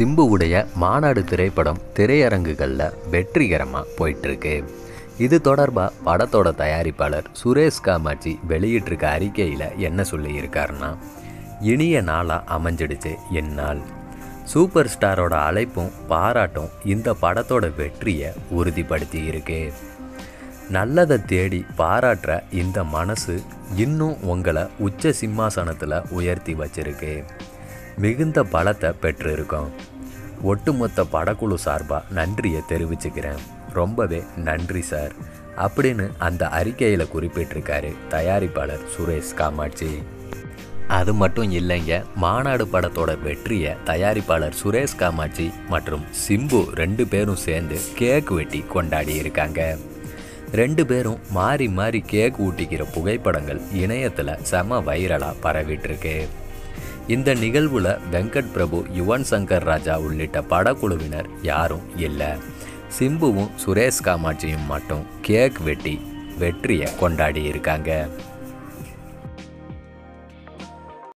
சிம்புவுடைய மாநாடு திரைப்படம் திரையரங்குகளில் வெற்றிகரமாக போயிட்டுருக்கு இது தொடர்பாக படத்தோட தயாரிப்பாளர் சுரேஷ் காமாட்சி வெளியிட்டிருக்க அறிக்கையில் என்ன சொல்லியிருக்காருன்னா இனிய நாளாக அமைஞ்சிடுச்சு என்னால் சூப்பர் ஸ்டாரோட அழைப்பும் பாராட்டும் இந்த படத்தோட வெற்றியை உறுதிப்படுத்தி இருக்கு நல்லதை தேடி பாராட்டுற இந்த மனசு இன்னும் உங்களை உச்ச சிம்மாசனத்தில் உயர்த்தி வச்சிருக்கு மிகுந்த பலத்தை பெற்றிருக்கோம் ஒட்டுமொத்த படக்குழு சார்பாக நன்றியை தெரிவிச்சுக்கிறேன் ரொம்பவே நன்றி சார் அப்படின்னு அந்த அறிக்கையில் குறிப்பிட்டிருக்காரு தயாரிப்பாளர் சுரேஷ் காமாட்சி அது மட்டும் இல்லைங்க மாநாடு படத்தோட வெற்றியை தயாரிப்பாளர் சுரேஷ் காமாட்சி மற்றும் சிம்பு ரெண்டு பேரும் சேர்ந்து கேக் வெட்டி கொண்டாடி இருக்காங்க ரெண்டு பேரும் மாறி மாறி கேக் ஊட்டிக்கிற புகைப்படங்கள் இணையத்தில் செம வைரலாக பரவிட்டுருக்கு இந்த நிகழ்வில் வெங்கட் பிரபு யுவன் சங்கர் ராஜா உள்ளிட்ட படக்குழுவினர் யாரும் இல்லை சிம்புவும் சுரேஷ் காமாட்சியும் மட்டும் கேக் வெட்டி வெற்றியை கொண்டாடி இருக்காங்க